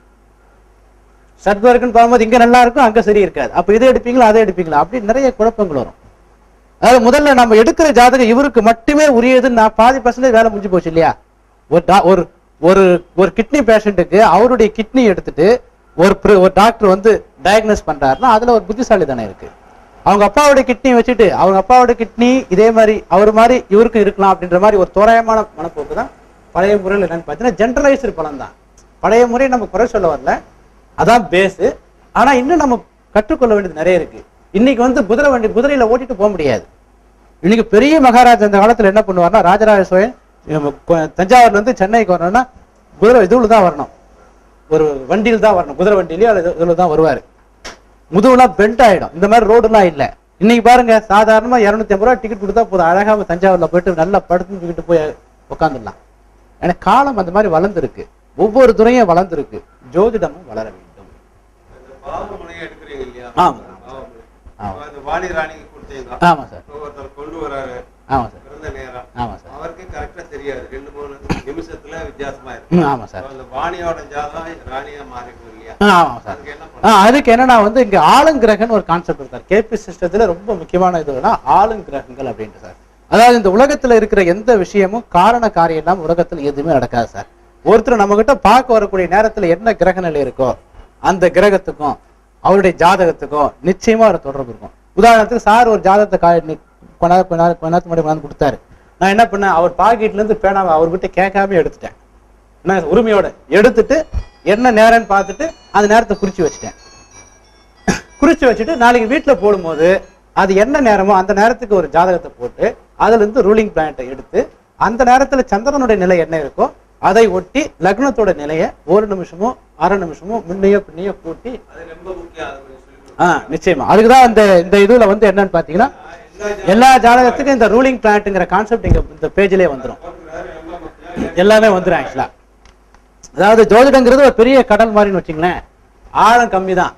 சட்வர்க்குன்னு பார்க்கும்போது இங்க நல்லா இருக்கும் அங்க சரி இருக்காது அப்ப இதை எடுப்பீங்களா அதை எடுப்பீங்களா அப்படி நிறைய குழப்பங்கள் வரும் அதாவது முதல்ல நம்ம எடுக்கிற ஜாதகம் இவருக்கு மட்டுமே உரியதுன்னு நான் பாதி பர்சன்டேஜ் வேலை முடிஞ்சு போச்சு இல்லையா ஒரு டா- ஒரு ஒரு ஒரு கிட்னி பேஷண்ட்டுக்கு அவருடைய கிட்னி எடுத்துட்டு ஒரு pri- ஒரு டாக்டர் வந்து டயக்னோஸ் பண்றாருன்னா அதுல ஒரு புத்திசாலி தானே இருக்கு அவங்க அப்பாவுடைய கிட்னி வச்சுட்டு அவங்க அப்பாவோட கிட்னி இதே மாதிரி அவர் மாதிரி இவருக்கு இருக்கலாம் அப்படின்ற மாதிரி ஒரு தோராயமான மனப்போக்கு தான் பழைய முறையில் என்னன்னு பார்த்தீங்கன்னா ஜென்ரலைஸ்டு பலன் தான் பழைய முறை நம்ம குறை சொல்ல வரல அதான் பேஸு ஆனா இன்னும் நம்ம கற்றுக்கொள்ள வேண்டியது நிறைய இருக்கு இன்னைக்கு வந்து குதிரை வண்டி குதிரையில ஓட்டிட்டு போக முடியாது இன்னைக்கு பெரிய மகாராஜா அந்த காலத்துல என்ன பண்ணுவார்னா ராஜராஜ சோழன் இவங்க கொ- தஞ்சாவூர்ல இருந்து சென்னைக்கு வரணும்னா குதிரை இதுல தான் வரணும் ஒரு வண்டியில் தான் வரணும் குதிரை வண்டியிலயோ அல்லது இதுல தான் வருவாரு முதுகுலாம் பெண்ட் ஆயிடும் இந்த மாதிரி ரோடுலாம் இல்ல இன்னைக்கு பாருங்க சாதாரணமா இருநூத்தி ஐம்பது ரூபா டிக்கெட் கொடுத்தா போதும் அழகா தஞ்சாவூர்ல போயிட்டு நல்லா படுத்துக்கிட்டு போய் உட்காந்துடலாம் ஏன்னா காலம் அந்த மாதிரி வளர்ந்துருக்கு ஒவ்வொரு துறையும் வளர்ந்துருக்கு ஜோதிடமும் வளர வேண்டும் இந்த பாவமனையை எடுக்கிறீங்க இல்லையா ஆமா. பாவமனை. ஆமா. அப்ப இந்த வாணி ராணிக்கு கொடுத்தீங்க ஆமா சார் ஒருத்தர் கொண்டு வராரு ஆமா சார் பிறந்த நேரம் ஆமா சார் அவருக்கு கரெக்டா தெரியாது ரெண்டு மூணு நிமிஷத்துல வித்தியாசமா இருக்கு ம், ஆமா சார் அப்ப அந்த வாணியோட ஜாதகம் ராணியா மாறிடும் இல்லையா ஆ, ஆமா சார் அதுக்கு என்ன ஆ, அதுக்கு என்னன்னா வந்து இங்க ஆளுங்கிரகன்னு ஒரு கான்செப்ட் இருக்கார் கேபி சிஸ்டத்துல ரொம்ப முக்கியமான இதுனா ஆளுங்கிரகங்கள் அப்படின்ட்டு சார் அதாவது இந்த உலகத்துல இருக்கிற எந்த விஷயமும் காரண காரியம் இல்லாம உலகத்துல எதுவுமே நடக்காது சார் ஒருத்தர் நம்ம கிட்ட பார்க்க வரக்கூடிய நேரத்துல என்ன கிரக நிலை இருக்கோ அந்த கிரகத்துக்கும் அவருடைய ஜாதகத்துக்கும் நிச்சயமா ஒரு தொடர்பு இருக்கும் உதாரணத்துக்கு சார் ஒரு ஜாதகத்தை கா நி- கொஞ்ச நேரம் கொஞ்ச நேரம் கொஞ்ச நேரத்துக்கு முன்னாடி கொண்டாந்து கொடுத்தாரு நான் என்ன பண்ணேன் அவர் பாக்கெட்ல இருந்து பேனாவை அவர்கிட்ட கேட்காம எடுத்துட்டேன் என்ன உரிமையோட எடுத்துட்டு என்ன நேரம்னு பார்த்துட்டு அந்த நேரத்தை குறிச்சு வச்சுட்டேன் குறிச்சு வச்சுட்டு நாளைக்கு வீட்டுல போடும்போது அது என்ன நேரமோ அந்த நேரத்துக்கு ஒரு ஜாதகத்தை போட்டு அதுல இருந்து ரூலிங் பிளானட்டை எடுத்து அந்த நேரத்துல சந்திரனுடைய நிலை என்ன இருக்கோ அதை ஒட்டி லக்னத்தோட நிலையை ஒரு நிமிஷமோ அரை நிமிஷமோ முன்னையோ பின்னையோ கூட்டி அது ரொம்ப முக்கியம் அது கொஞ்சம் சொல்லி ஆ நிச்சயமா அதுக்குதான் இந்த இந்த இதுல வந்து என்னன்னு பாத்தீங்கன்னா எல்லா ஜாதகத்துக்கும் இந்த ரூலிங் பிளானட்டுங்கிற கான்செப்ட் இங்க இந்த பேஜ்லயே வந்துரும் கொடுக்குறாரு ரொம்ப முக்கியம் எல்லாமே வந்துரும் ஆக்சுவலா அதாவது ஜோதிடங்கிறது ஒரு பெரிய கடல் மாதிரின்னு வச்சுங்களேன் ஆழம் கம்மி தான்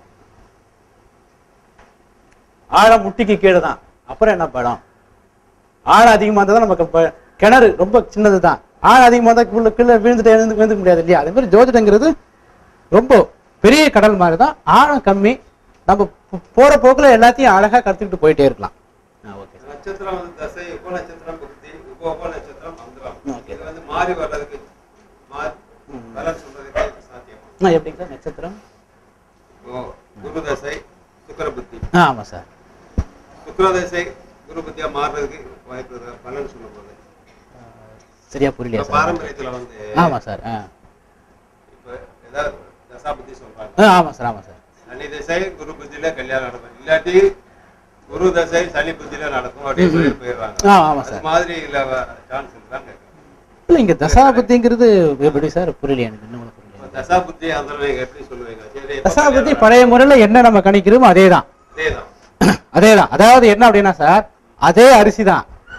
ஆழம் முட்டிக்கு கீழே தான் அப்புறம் என்ன படம் ஆழம் அதிகமா இருந்தா தான் நமக்கு ப- கிணறு ரொம்ப சின்னது தான் ஆழம் அதிகமா இருந்தா கீழே கீழே விழுந்துட்டு எழுந்து விழுந்துக்க முடியாது இல்லையா அதே மாதிரி ஜோதிடங்கிறது ரொம்ப பெரிய கடல் மாதிரி தான் ஆழம் கம்மி நம்ம போ- போற போக்குல எல்லாத்தையும் அழகா கத்துக்கிட்டு போயிட்டே இருக்கலாம் ஓகே நட்சத்திரம் வந்து தசை உப நட்சத்திரம் புக்தி உப உப நட்சத்திரம் மந்திரம் Okay. இது வந்து மாறி வர்றதுக்கு மாறி பலன் சொல்றதுக்கு சாத்தியம் எப்படிங்க சார் நட்சத்திரம் இப்போ குரு தசை சுக்கர புத்தி ஆ ஆமா சார் சுக்கர தசை குரு புத்தியா மாறுறதுக்கு வாய்ப்பு இருக்கா? பலன் சொல்லும் போது சரியா புரியலையா இப்ப சார் பாரம்பரியத்துல வந்து ஆமா சார் ஆ இப்ப ஏதாவது தசா புத்தி சொல்றாங்க ஆ, ஆமா சார் ஆமா சார் சனி தசை குரு புத்தியில கல்யாணம் நடக்கும் இல்லாட்டி குரு தசை சனி புத்தியில நடக்கும் அப்படின்னு சொல்லி போயிடுறாங்க ஆ ஆமா அது சார் மாதிரி இல்ல சான்ஸ் இருக்காங்க இல்ல இங்க தசாபதிங்கிறது எப்படி சார் புரியலையா எனக்கு இன்னும் கூட புரியல தசா புத்தி அந்த நீங்க எப்படி சொல்லுவீங்க சரி தசாபதி பழைய முறையில என்ன நம்ம கணிக்கிறோமோ அதே தான் அதேதான் அதே தான் அதாவது என்ன அப்படின்னா சார் அதே அரிசி தான்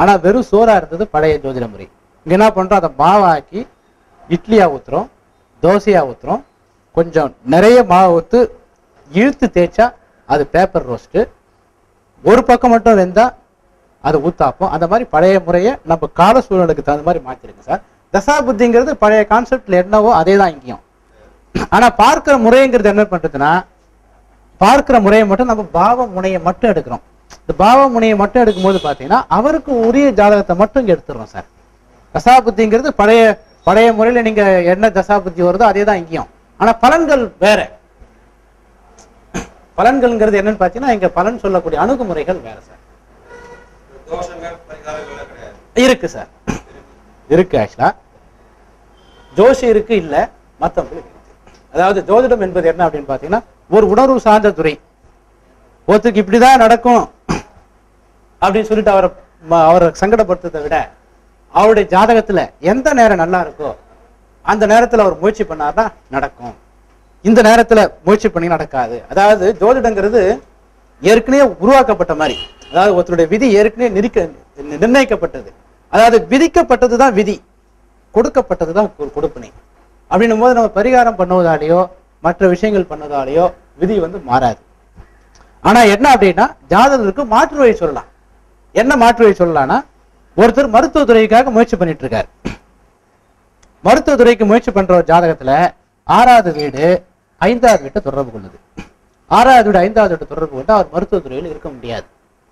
ஆனா வெறும் சோறா இருந்தது பழைய ஜோதிட முறை இங்க என்ன பண்றோம் அதை மாவாக்கி இட்லியா ஊத்துறோம் தோசையா ஊத்துறோம் கொஞ்சம் நிறைய மாவு ஊத்து இழுத்து தேய்ச்சா அது பேப்பர் ரோஸ்ட்டு ஒரு பக்கம் மட்டும் வெந்தா அது ஊத்தாப்பம் அந்த மாதிரி பழைய முறையை நம்ம கால சூழலுக்கு தகுந்த மாதிரி மாத்திருக்கு சார் தசா புத்திங்கிறது பழைய கான்செப்ட்ல என்னவோ அதே தான் இங்கேயும் ஆனா பார்க்கிற முறைங்கிறது என்ன பண்றதுன்னா பார்க்கிற முறையை மட்டும் நம்ம பாவ முனையை மட்டும் எடுக்கிறோம் இந்த பாவ முனையை மட்டும் எடுக்கும்போது பாத்தீங்கன்னா அவருக்கு உரிய ஜாதகத்தை மட்டும் இங்க எடுத்துடுறோம் சார் தசாபுத்திங்கிறது பழைய பழைய முறையில நீங்க என்ன தசாபுத்தி வருதோ அதே தான் இங்கேயும் ஆனா பலன்கள் வேற பலன்கள்ங்கிறது என்னன்னு பாத்தீங்கன்னா இங்க பலன் சொல்லக்கூடிய அணுகுமுறைகள் வேற சார் தோஷங்கள் பரிகாரங்கள் கிடையாது இருக்கு சார் இருக்கு ஆக்சுவலா ஜோஷி இருக்கு இல்ல மத்தவங்களுக்கு இருக்கு அதாவது ஜோதிடம் என்பது என்ன அப்படின்னு பாத்தீங்கன்னா ஒரு உணர்வு சார்ந்த துறை ஒருத்தருக்கு இப்படிதான் நடக்கும் அப்படின்னு சொல்லிட்டு அவரை ம- அவரை சங்கடப்படுத்துறதை விட அவருடைய ஜாதகத்துல எந்த நேரம் நல்லா இருக்கோ அந்த நேரத்துல அவர் முயற்சி பண்ணாருன்னா நடக்கும் இந்த நேரத்துல முயற்சி பண்ணி நடக்காது அதாவது ஜோதிடங்கிறது ஏற்கனவே உருவாக்கப்பட்ட மாதிரி அதாவது ஒருத்தருடைய விதி ஏற்கனவே நிர்க்க நிர்ணயிக்கப்பட்டது அதாவது விதிக்கப்பட்டது தான் விதி கொடுக்கப்பட்டது தான் கொடுப்பினை அப்படின்னும் போது நம்ம பரிகாரம் பண்ணுவதாலேயோ மற்ற விஷயங்கள் பண்ணதாலேயோ விதி வந்து மாறாது ஆனா என்ன அப்படின்னா ஜாதகருக்கு மாற்று வழி சொல்லலாம் என்ன மாற்று வழி சொல்லலாம்னா ஒருத்தர் மருத்துவ துறைக்காக முயற்சி பண்ணிட்டு இருக்காரு மருத்துவ துறைக்கு முயற்சி பண்ற ஒரு ஜாதகத்துல ஆறாவது வீடு ஐந்தாவது வீட்டை தொடர்பு கொள்ளுது ஆறாவது வீடு ஐந்தாவது வீட்டை தொடர்பு கொண்டு அவர் மருத்துவ துறையில் இருக்க முடியாது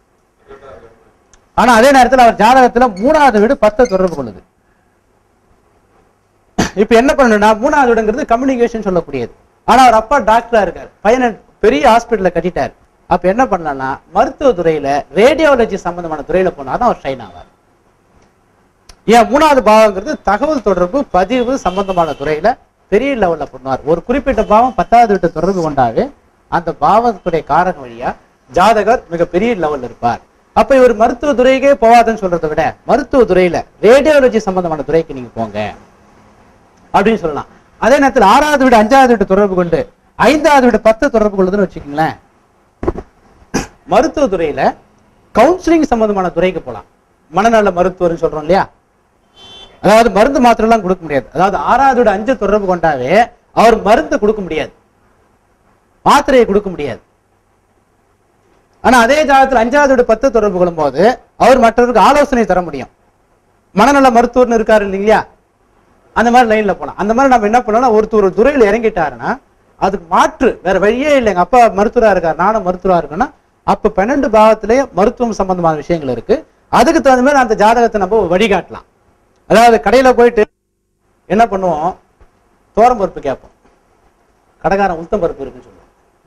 ஆனா அதே நேரத்துல அவர் ஜாதகத்துல மூணாவது வீடு பத்தை தொடர்பு கொள்ளுது இப்ப என்ன பண்ணணும்னா மூணாவது வீடுங்கிறது கம்யூனிகேஷன் சொல்லக்கூடியது ஆனா அவர் அப்பா டாக்டரா இருக்காரு பையனை பெரிய ஹாஸ்பிட்டல்ல கட்டிட்டார் அப்ப என்ன பண்ணலாம்னா மருத்துவ துறையில ரேடியாலஜி சம்பந்தமான துறையில போனாதான் அவர் ஷைன் ஆவார் ஏன் மூணாவது பாவங்கிறது தகவல் தொடர்பு பதிவு சம்பந்தமான துறையில பெரிய லெவல்ல பண்ணுவார் ஒரு குறிப்பிட்ட பாவம் பத்தாவது வீட்டு தொடர்பு கொண்டாவே அந்த பாவத்துடைய காரக வழியா ஜாதகர் மிகப்பெரிய லெவல்ல இருப்பார் அப்ப இவர் மருத்துவ துறைக்கே போவாதுன்னு சொல்றதை விட மருத்துவ துறையில ரேடியாலஜி சம்பந்தமான துறைக்கு நீங்க போங்க அப்படின்னு சொல்லலாம் அதே நேரத்தில் ஆறாவது வீடு அஞ்சாவது வீட்டு தொடர்பு கொண்டு ஐந்தாவது வீடு பத்து தொடர்பு கொள்ளுதுன்னு வச்சுக்கோங்களேன் மருத்துவ துறையில கவுன்சிலிங் சம்பந்தமான துறைக்கு போலாம் மனநல மருத்துவர்னு சொல்றோம் இல்லையா அதாவது மருந்து மாத்திரை எல்லாம் கொடுக்க முடியாது அதாவது ஆறாவது வீடு அஞ்சு தொடர்பு கொண்டாவே அவர் மருந்து கொடுக்க முடியாது மாத்திரையை கொடுக்க முடியாது ஆனா அதே ஜாதகத்தில் அஞ்சாவது வீடு பத்து தொடர்பு கொள்ளும்போது அவர் மற்றவருக்கு ஆலோசனை தர முடியும் மனநல மருத்துவர்னு இருக்காரு இல்லைங்களா அந்த மாதிரி லைன்ல போலாம் அந்த மாதிரி நம்ம என்ன பண்ணலாம் ஒருத்தர் ஒரு துறையில இறங்கிட்டாருன்னா அதுக்கு மாற்று வேற வழியே இல்லை எங்க அப்பா மருத்துவரா இருக்காரு நானும் மருத்துவரா இருக்கேன்னா அப்ப பன்னெண்டு பாகத்திலேயே மருத்துவம் சம்பந்தமான விஷயங்கள் இருக்கு அதுக்கு தகுந்த மாதிரி அந்த ஜாதகத்தை நம்ம வழிகாட்டலாம் அதாவது கடையில போயிட்டு என்ன பண்ணுவோம் தோரம் பருப்பு கேட்போம் கடைக்காரன் உளுத்தம் பருப்பு இருக்குன்னு சொல்லுவோம்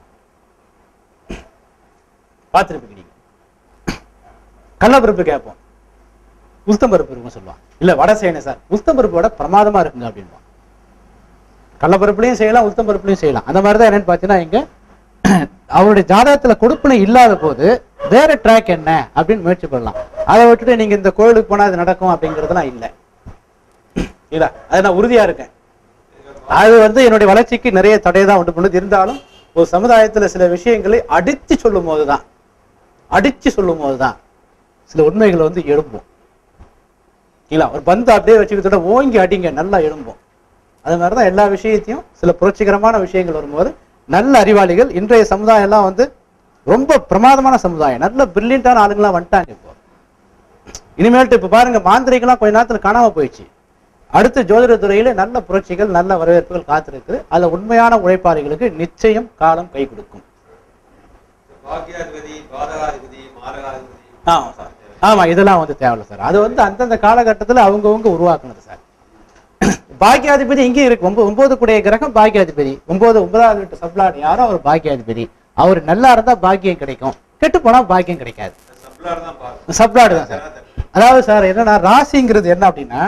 பார்த்துருப்பீங்க நீங்க கடலப்பருப்பு கேட்போம் உளுத்தம் பருப்பு இருக்குன்னு சொல்லுவான் இல்ல வடை செய்யணும் சார் உளுத்தம் பருப்பு வடை பிரமாதமா இருக்குங்க அப்படின்வான் கடலப்பருப்புலையும் செய்யலாம் உளுத்தம் பருப்புலையும் செய்யலாம் அந்த மாதிரி தான் என்னன்னு பார்த்தீங்கன்னா இங்க அவருடைய ஜாதகத்துல கொடுப்பினை இல்லாத போது வேற ட்ராக் என்ன அப்படின்னு முயற்சி பண்ணலாம் அதை விட்டுட்டு நீங்க இந்த கோயிலுக்கு போனா அது நடக்கும் அப்படிங்கிறதுலாம் இல்லை இல்ல அது நான் உறுதியா இருக்கேன் அது வந்து என்னுடைய வளர்ச்சிக்கு நிறைய தடையை தான் உண்டு பண்ணுது இருந்தாலும் ஒரு சமுதாயத்துல சில விஷயங்களை அடிச்சு சொல்லும் போதுதான் அடிச்சு சொல்லும் போதுதான் சில உண்மைகளை வந்து எழும்பும் இல்ல ஒரு பந்து அப்படியே வச்சுக்கிட்டோட ஓங்கி அடிங்க நல்லா எழும்பும் அது மாதிரிதான் எல்லா விஷயத்தையும் சில புரட்சிகரமான விஷயங்கள் வரும்போது நல்ல அறிவாளிகள் இன்றைய சமுதாயம் எல்லாம் வந்து ரொம்ப பிரமாதமான சமுதாயம் நல்ல பிரில்லியண்டான ஆளுங்களாம் வந்துட்டாங்க இப்போ இனிமேல்ட்டு இப்ப பாருங்க மாந்திரிகெல்லாம் கொஞ்ச நேரத்துல காணாம போயிடுச்சு அடுத்து ஜோதிட துறையில நல்ல புரட்சிகள் நல்ல வரவேற்புகள் காத்திருக்கு அதுல உண்மையான உழைப்பாளிகளுக்கு நிச்சயம் காலம் கை கொடுக்கும் பாக்கியாதிபதி பாதகாதிபதி மாரகாதிபதி ஆமா சார் ஆமா இதெல்லாம் வந்து தேவையில்ல சார் அது வந்து அந்தந்த காலகட்டத்துல அவங்கவங்க உருவாக்குனது சார் பாக்கியாதிபதி இங்கே இருக்கு ஒன்பது ஒன்பது கூடிய கிரகம் பாக்கியாதிபதி ஒன்பது ஒன்பதாவது வீட்டு சப்ளாட் யாரோ அவர் பாக்கியாதிபதி அவர் நல்லா இருந்தா பாக்கியம் கிடைக்கும் கெட்டு போனா பாக்கியம் கிடைக்காது சப்ளார் தான் பார்க்கணும் சப்ளாடு தான் சார் அதாவது சார் என்னன்னா ராசிங்கிறது என்ன அப்படின்னா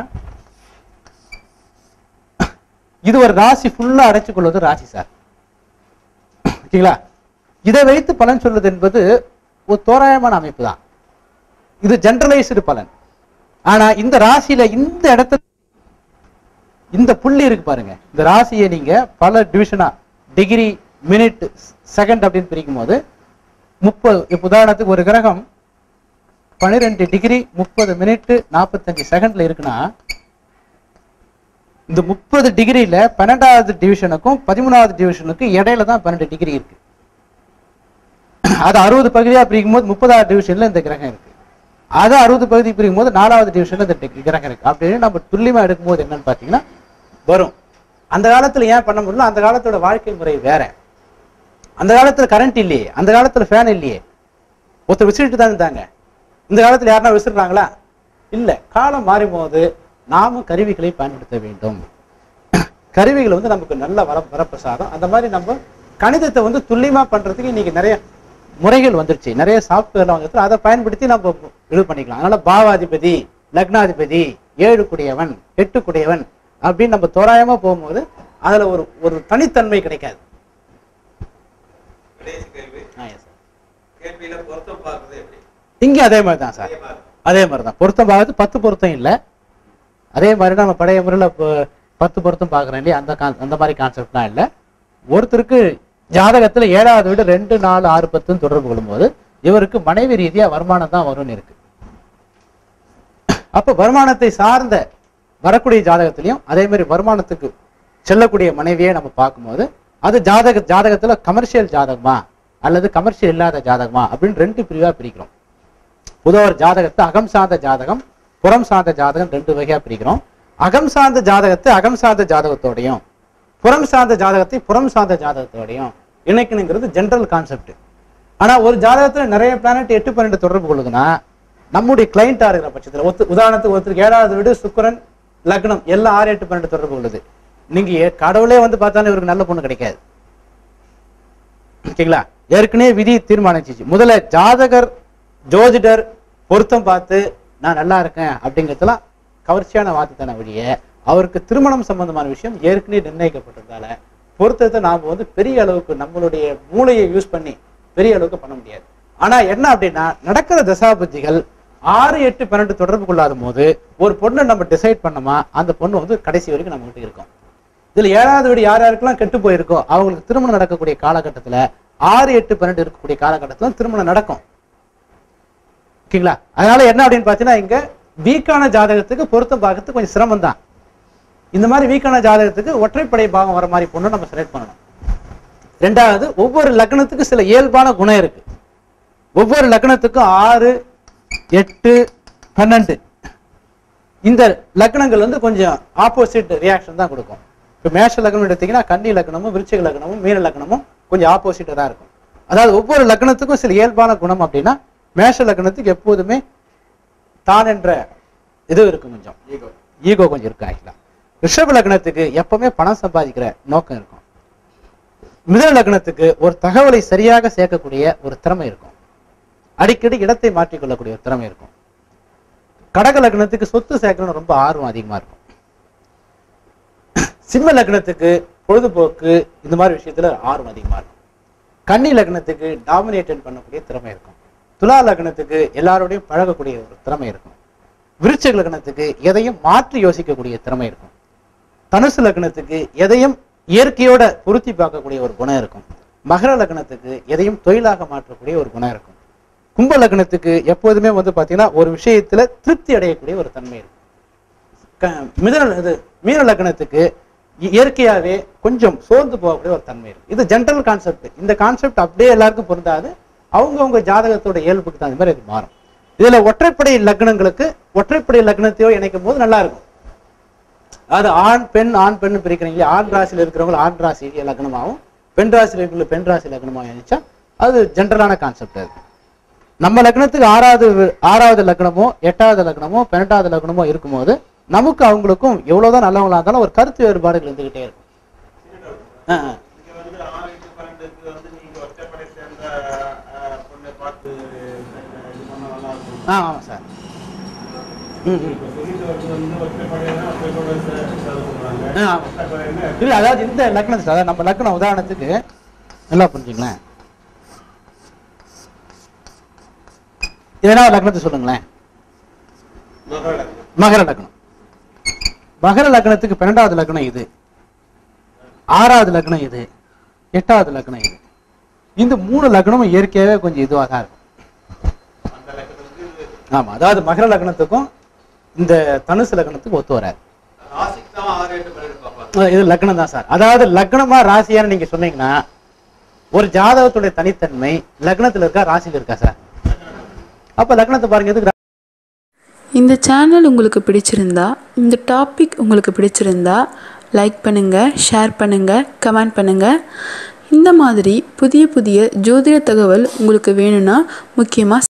இது ஒரு ராசி ஃபுல்லா அடைச்சுக் கொள்வது ராசி சார் ஓகேங்களா இதை வைத்து பலன் சொல்வது என்பது ஒரு தோராயமான அமைப்பு தான் இது ஜெனரலைஸ்டு பலன் ஆனா இந்த ராசியில இந்த இடத்துல இந்த புள்ளி இருக்கு பாருங்க இந்த ராசியை நீங்க பல டிவிஷனா டிகிரி மினிட் செகண்ட் அப்படின்னு பிரிக்கும் போது முப்பது இப்ப உதாரணத்துக்கு ஒரு கிரகம் பன்னிரெண்டு டிகிரி முப்பது மினிட் நாற்பத்தஞ்சு செகண்ட்ல இருக்குன்னா இந்த முப்பது டிகிரியில பன்னெண்டாவது டிவிஷனுக்கும் பதிமூணாவது டிவிஷனுக்கும் இடையில தான் பன்னெண்டு டிகிரி இருக்கு அது அறுபது பகுதியா பிரிக்கும் போது முப்பதாவது டிவிஷன்ல இந்த கிரகம் இருக்கு அது அறுபது பகுதி பிரிக்கும் போது நாலாவது டிவிஷன்ல இந்த டி- கிரகம் இருக்கு அப்படின்னு நம்ம துல்லியமா எடுக்கும்போது என்னன்னு பாத்தீங்கன்னா வரும் அந்த காலத்துல ஏன் பண்ண முடியல அந்த காலத்தோட வாழ்க்கை முறை வேற அந்த காலத்துல கரண்ட் இல்லையே அந்த காலத்துல ஃபேன் இல்லையே ஒருத்தர் விசிறிட்டு தான் இருந்தாங்க இந்த காலத்துல யாருன்னா விசிறாங்களா இல்ல காலம் மாறும் போது நாமும் கருவிகளை பயன்படுத்த வேண்டும் கருவிகள் வந்து நமக்கு நல்ல வர வரப்பிரசாதம் அந்த மாதிரி நம்ம கணிதத்தை வந்து துல்லியமா பண்றதுக்கு இன்னைக்கு நிறைய முறைகள் வந்துருச்சு நிறைய சாஃப்ட்வேர்லாம் வந்துருச்சு அதை பயன்படுத்தி நம்ம இது பண்ணிக்கலாம் அதனால பாவாதிபதி லக்னாதிபதி ஏழு குடையவன் எட்டு குடையவன் அப்படின்னு நம்ம தோராயமா போகும்போது அதுல ஒரு ஒரு தனித்தன்மை கிடைக்காது கடைசி கேள்வி ஆ, yes sir. கேள்வியில பொருத்தம் பார்க்கறது எப்படி இங்க அதே மாதிரி தான் சார் அதே மாதிரி. அதே மாதிரி தான் பொருத்தம் பார்க்கறது பத்து பொருத்தம் இல்லை அதே மாதிரி நம்ம பழைய முறையில் இப்போ பத்து பொருத்தம் பார்க்குறோம் இல்லையா அந்த கான் அந்த மாதிரி கான்செப்ட்லாம் இல்லை ஒருத்தருக்கு ஜாதகத்தில் ஏழாவது வீடு ரெண்டு நாலு ஆறு பத்துன்னு தொடர்பு கொள்ளும்போது இவருக்கு மனைவி ரீதியாக வருமானம் தான் வரும்னு இருக்கு அப்போ வருமானத்தை சார்ந்த வரக்கூடிய ஜாதகத்திலையும் அதே மாதிரி வருமானத்துக்கு செல்லக்கூடிய மனைவியை நம்ம பார்க்கும்போது அது ஜாதக ஜாதகத்தில் கமர்ஷியல் ஜாதகமா அல்லது கமர்ஷியல் இல்லாத ஜாதகமா அப்படின்னு ரெண்டு பிரிவாக பிரிக்கிறோம் பொதுவாக ஒரு ஜாதகத்தை அகம் சார்ந்த ஜாதகம் புறம் சார்ந்த ஜாதகம் ரெண்டு வகையா பிரிக்கிறோம் அகம் சார்ந்த ஜாதகத்தை அகம் சார்ந்த ஜாதகத்தோடையும் புறம் சார்ந்த ஜாதகத்தை புறம் சார்ந்த ஜாதகத்தோடையும் இணைக்கணுங்கிறது ஜென்ரல் கான்செப்ட் ஆனா ஒரு ஜாதகத்துல நிறைய பிளானட் எட்டு பன்னெண்டு தொடர்பு கொள்ளுதுன்னா நம்முடைய கிளைண்டா இருக்கிற பட்சத்துல ஒத்து உதாரணத்துக்கு ஒருத்தருக்கு ஏழாவது வீடு சுக்கிரன் லக்னம் எல்லாம் ஆறு எட்டு பன்னெண்டு தொடர்பு கொள்ளுது நீங்க ஏ- கடவுளே வந்து பார்த்தாலும் இவருக்கு நல்ல பொண்ணு கிடைக்காது ஓகேங்களா ஏற்கனவே விதி தீர்மானிச்சிச்சு முதல்ல ஜாதகர் ஜோதிடர் பொருத்தம் பார்த்து நான் நல்லா இருக்கேன் அப்படிங்கிறதுலாம் கவர்ச்சியான வார்த்தை தானே வழிய அவருக்கு திருமணம் சம்பந்தமான விஷயம் ஏற்கனவே நிர்ணயிக்கப்பட்டதால பொருத்தத்தை நாம வந்து பெரிய அளவுக்கு நம்மளுடைய மூளையை யூஸ் பண்ணி பெரிய அளவுக்கு பண்ண முடியாது ஆனா என்ன அப்படின்னா நடக்கிற தசாபுத்திகள் ஆறு எட்டு பன்னெண்டு தொடர்பு கொள்ளாத போது ஒரு பொண்ணை நம்ம டிசைட் பண்ணோமா அந்த பொண்ணு வந்து கடைசி வரைக்கும் நம்ம கிட்ட இருக்கும் இதுல ஏழாவது வீடு யார் யாருக்கெல்லாம் கெட்டு போயிருக்கோ அவங்களுக்கு திருமணம் நடக்கக்கூடிய காலகட்டத்துல ஆறு எட்டு பன்னெண்டு இருக்கக்கூடிய காலகட்டத்துல திருமணம் நடக்கும் ஓகேங்களா அதனால என்ன அப்படின்னு பார்த்தீங்கன்னா இங்க வீக்கான ஜாதகத்துக்கு பொருத்தம் பார்க்கறதுக்கு கொஞ்சம் சிரமம் தான் இந்த மாதிரி வீக்கான ஜாதகத்துக்கு ஒற்றைப்படை பாகம் வர மாதிரி பொண்ணு நம்ம செலக்ட் பண்ணணும் ரெண்டாவது ஒவ்வொரு லக்னத்துக்கு சில இயல்பான குணம் இருக்கு ஒவ்வொரு லக்னத்துக்கும் ஆறு எட்டு பன்னெண்டு இந்த லக்னங்கள் வந்து கொஞ்சம் ஆப்போசிட் ரியாக்ஷன் தான் கொடுக்கும் இப்போ மேஷ லக்னம் எடுத்தீங்கன்னா கன்னி லக்னமும் விருச்சிக லக்னமும் மீன லக்னமும் கொஞ்சம் ஆப்போசிட்டா இருக்கும் அதாவது ஒவ்வொரு லக்னத்துக்கும் சில இயல்பான குணம் அப்படின்னா மேஷ லக்னத்துக்கு எப்போதுமே தான் என்ற இது இருக்கும் கொஞ்சம் ஈகோ ஈகோ கொஞ்சம் இருக்கும் ஆக்சுவலா ரிஷப லக்னத்துக்கு எப்பவுமே பணம் சம்பாதிக்கிற நோக்கம் இருக்கும் மிதன லக்னத்துக்கு ஒரு தகவலை சரியாக சேர்க்கக்கூடிய ஒரு திறமை இருக்கும் அடிக்கடி இடத்தை மாற்றிக்கொள்ளக்கூடிய ஒரு திறமை இருக்கும் கடக லக்னத்துக்கு சொத்து சேர்க்கணும்னு ரொம்ப ஆர்வம் அதிகமா இருக்கும் சிம்ம லக்னத்துக்கு பொழுதுபோக்கு இந்த மாதிரி விஷயத்துல ஆர்வம் அதிகமா இருக்கும் கன்னி லக்னத்துக்கு டாமினேட்டன் பண்ணக்கூடிய திறமை இருக்கும் துலா லக்னத்துக்கு எல்லாரோடையும் பழகக்கூடிய ஒரு திறமை இருக்கும் விருச்சிக லக்னத்துக்கு எதையும் மாற்றி யோசிக்கக்கூடிய திறமை இருக்கும் தனுசு லக்னத்துக்கு எதையும் இயற்கையோட பொருத்தி பார்க்கக்கூடிய ஒரு குணம் இருக்கும் மகர லக்னத்துக்கு எதையும் தொழிலாக மாற்றக்கூடிய ஒரு குணம் இருக்கும் கும்ப லக்னத்துக்கு எப்போதுமே வந்து பார்த்தீங்கன்னா ஒரு விஷயத்துல திருப்தி அடையக்கூடிய ஒரு தன்மை இருக்கும் க- மிதன இது மீன லக்னத்துக்கு இ- இயற்கையாவே கொஞ்சம் சோர்ந்து போகக்கூடிய ஒரு தன்மை இருக்கு இது ஜென்ரல் கான்செப்ட் இந்த கான்செப்ட் அப்படியே எல்லாருக்கும் பொருந்தாது அவங்கவங்க ஜாதகத்தோட இயல்புக்கு தகுந்த மாதிரி இது மாறும் இதுல ஒற்றைப்படை லக்னங்களுக்கு ஒற்றைப்படை லக்னத்தையோ இணைக்கும் போது நல்லா இருக்கும் அது ஆண் பெண் ஆண் பெண் பிரிக்கிறீங்க இல்லையா? ஆண் ராசியில் இருக்கிறவங்க ஆண் ராசி லக்னமாகவும் பெண் ராசியில் இருக்கிறவங்க பெண் ராசி லக்னமாகவும் இருந்துச்சா அது ஜென்ரலான கான்செப்ட் அது நம்ம லக்னத்துக்கு ஆறாவது வி- ஆறாவது லக்னமோ எட்டாவது லக்னமோ பன்னெண்டாவது லக்னமோ இருக்கும்போது நமக்கு அவங்களுக்கும் எவ்வளவுதான் நல்லவங்களா இருந்தாலும் ஒரு கருத்து வேறுபாடுகள் இருந்துகிட்டே இருக்கும் ஆ, ஆ. இங்க வந்து ஆறு எட்டு பன்னெண்டுக்கு வந்து நீங்க ஒற்றைப்படை சேர்ந்த அஹ், பொண்ணை பார்த்து அஹ், இது பண்ணா நல்லா இருக்கும் ஆ ஆமாம் சார் ம் ம் இப்ப சொல்லிட்டு வந்து வந்து ஒற்றைப்படைனா ஒற்றைப்படை சே- சேர சொல்றாங்க ஆ, ஆமாம். ஒற்றைப்படைன்னா இல்ல அதாவது இந்த லக்னத்தை அதாவது நம்ம லக்னம் உதாரணத்துக்கு நல்லா புரிஞ்சுங்களேன் ஏதாவது லக்னத்தை சொல்லுங்களேன் மகர லக்னம். மகர லக்னம் மகர லக்னத்துக்கு பன்னெண்டாவது லக்னம் இது ஆறாவது லக்னம் இது எட்டாவது லக்னம் இது இந்த மூணு லக்னமும் இயற்கையாவே கொஞ்சம் இதுவாக தான் இருக்கும் அந்த லக்கத்துக்கு ஆமா அதாவது மகர லக்னத்துக்கும் இந்த தனுசு லக்னத்துக்கும் ஒத்து வராது ராசிக்கு தான் ஆறு எட்டு பன்னெண்டு பார்ப்பாங்க அஹ் இது லக்னம் தான் சார் அதாவது லக்னமா ராசியான்னு நீங்க சொன்னீங்கன்னா ஒரு ஜாதகத்துடைய தனித்தன்மை லக்னத்துல இருக்கா ராசியில இருக்கா சார் அப்ப லக்னத்தை பாருங்க எதுக்கு இந்த சேனல் உங்களுக்கு பிடிச்சிருந்தா இந்த டாபிக் உங்களுக்கு பிடிச்சிருந்தா லைக் பண்ணுங்கள் ஷேர் பண்ணுங்கள் கமெண்ட் பண்ணுங்கள் இந்த மாதிரி புதிய புதிய ஜோதிட தகவல் உங்களுக்கு வேணும்னா முக்கியமாக